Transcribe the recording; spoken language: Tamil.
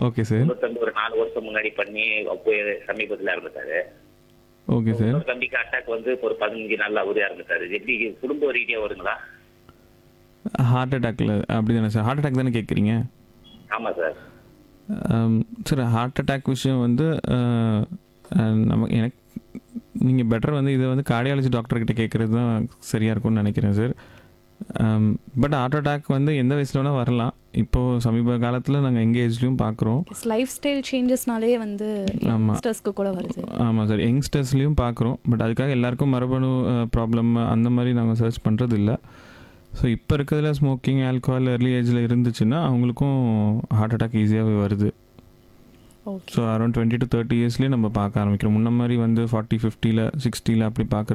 ஓகே சார் இன்னொரு தம்பி ஒரு நாலு வருஷம் முன்னாடி பண்ணி அப்போ சமீபத்துல இறந்துட்டாரு ஓகே சார் இன்னொரு தம்பிக்கு அட்டாக் வந்து இப்போ ஒரு பதினஞ்சு நாள் அவரே இறந்துட்டாரு எப்படி குடும்ப ரீதியா வருங்களா ஹார்ட் அட்டாக்ல அப்படி தானே சார் ஹார்ட் அட்டாக் தானே கேட்குறீங்க ஆமா சார் சார் ஹார்ட் அட்டாக் விஷயம் வந்து அஹ், அஹ், நம்ம எனக்கு நீங்கள் பெட்டர் வந்து இதை வந்து கார்டியாலஜி டாக்டர்கிட்ட கேட்குறது தான் சரியாக இருக்கும்னு நினைக்கிறேன் சார் பட் ஹார்ட் அட்டாக் வந்து எந்த வயசுல வேணால் வரலாம் இப்போது சமீப காலத்தில் நாங்கள் எங்கள் ஏஜ்லேயும் பார்க்குறோம் லைஃப் ஸ்டைல் சேஞ்சஸ்னாலே வந்து ஆமா. யங்ஸ்டர்ஸ்க்கு கூட வருது ஆமாம் சார் யங்ஸ்டர்ஸ்லேயும் பார்க்குறோம் பட் அதுக்காக எல்லாருக்கும் மரபணு ப்ராப்ளம் அந்த மாதிரி நாங்கள் சர்ச் பண்ணுறது இல்லை ஸோ இப்போ இருக்கிறதுல ஸ்மோக்கிங் ஆல்கஹால் early ஏஜில் இருந்துச்சுன்னா அவங்களுக்கும் ஹார்ட் அட்டாக் ஈஸியாகவே வருது okay so around twenty to thirty இயர்ஸ்லேயே நம்ம பார்க்க ஆரம்பிக்கிறோம் முன்ன மாதிரி வந்து ஃபார்ட்டி ஃபிஃப்டியில் சிக்ஸ்டியில் அப்படி பார்க்க